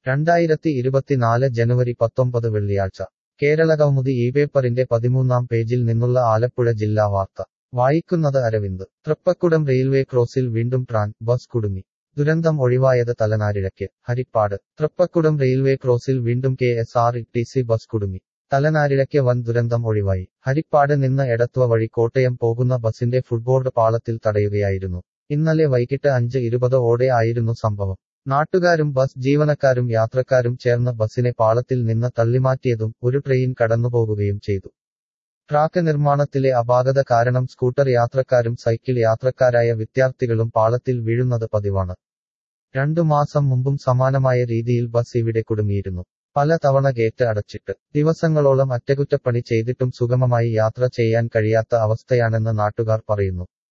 രണ്ടായിരത്തി ഇരുപത്തിനാല് ജനുവരി പത്തൊമ്പത് വെള്ളിയാഴ്ച കേരളകൗമുദി ഈ പേപ്പറിന്റെ പതിമൂന്നാം പേജിൽ നിന്നുള്ള ആലപ്പുഴ ജില്ലാ വാർത്ത വായിക്കുന്നത് അരവിന്ദ് തൃപ്പക്കുടം റെയിൽവേ ക്രോസിൽ വീണ്ടും ട്രാൻ ബസ് കുടുങ്ങി ദുരന്തം ഒഴിവായത് തലനാരിഴയ്ക്ക് ഹരിപ്പാട് തൃപ്പക്കുടം റെയിൽവേ ക്രോസിൽ വീണ്ടും K S R T C bus കുടുങ്ങി തലനാരിഴയ്ക്ക് വൻ ദുരന്തം ഒഴിവായി ഹരിപ്പാട് നിന്ന് എടത്വ വഴി കോട്ടയം പോകുന്ന ബസിന്റെ ഫുട്ബോർഡ് പാളത്തിൽ തടയുകയായിരുന്നു ഇന്നലെ വൈകിട്ട് അഞ്ച് ഇരുപത് ഓടെ ആയിരുന്നു സംഭവം നാട്ടുകാരും ബസ് ജീവനക്കാരും യാത്രക്കാരും ചേർന്ന് ബസിനെ പാളത്തിൽ നിന്ന് തള്ളിമാറ്റിയതും ഒരു ട്രെയിൻ കടന്നുപോകുകയും ചെയ്തു ട്രാക്ക് നിർമ്മാണത്തിലെ അപാകത കാരണം സ്കൂട്ടർ യാത്രക്കാരും സൈക്കിൾ യാത്രക്കാരായ വിദ്യാർത്ഥികളും പാളത്തിൽ വീഴുന്നത് പതിവാണ് രണ്ടു മാസം മുമ്പും സമാനമായ രീതിയിൽ ബസ് ഇവിടെ കുടുങ്ങിയിരുന്നു പല തവണ ഗേറ്റ് അടച്ചിട്ട് ദിവസങ്ങളോളം അറ്റകുറ്റപ്പണി ചെയ്തിട്ടും സുഗമമായി യാത്ര ചെയ്യാൻ കഴിയാത്ത അവസ്ഥയാണെന്ന് നാട്ടുകാർ പറയുന്നു